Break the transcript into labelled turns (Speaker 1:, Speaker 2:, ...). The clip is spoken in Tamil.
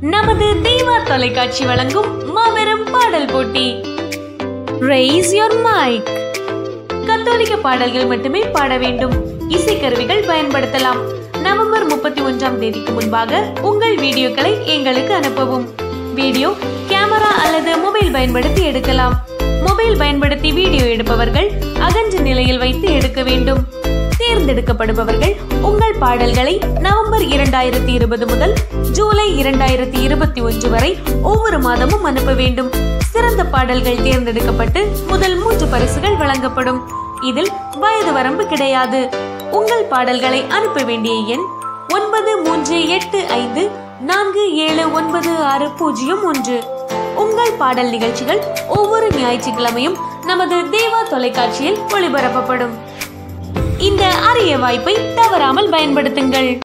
Speaker 1: நமது தீவா தொலைக்காட்சி வழங்கும் மாபெரும் பாடல் போட்டி Raise your mic கத்தோலிக்க பாடல்கள் மட்டுமே பாட வேண்டும் இசைக்கருவிகள் பயன்படுத்தலாம் நவம்பர் முப்பத்தி ஒன்றாம் தேதிக்கு முன்பாக உங்கள் வீடியோக்களை எங்களுக்கு அனுப்பவும் வீடியோ கேமரா அல்லது மொபைல் பயன்படுத்தி எடுக்கலாம் மொபைல் பயன்படுத்தி வீடியோ எடுப்பவர்கள் அகன்ற நிலையில் வைத்து எடுக்க வேண்டும் தேர்ந்தெடுக்கப்படுபவர்கள் உங்கள் பாடல்களை நவம்பர் இரண்டாயிரத்தி இருபது முதல் ஜூலை இரண்டாயிரத்தி இருபத்தி ஒன்று வரை ஒவ்வொரு மாதமும் அனுப்ப வேண்டும் சிறந்த பாடல்கள் தேர்ந்தெடுக்கப்பட்டு முதல் மூன்று பரிசுகள் வழங்கப்படும் இதில் வயது வரம்பு கிடையாது உங்கள் பாடல்களை அனுப்ப வேண்டிய எண் ஒன்பது மூன்று எட்டு ஐந்து நான்கு ஏழு ஒன்பது ஆறு பூஜ்ஜியம் ஒன்று உங்கள் பாடல் நிகழ்ச்சிகள் ஒவ்வொரு ஞாயிற்றுக்கிழமையும் நமது தேவா தொலைக்காட்சியில் ஒளிபரப்பப்படும் இந்த அரிய வாய்ப்பை தவறாமல் பயன்படுத்துங்கள்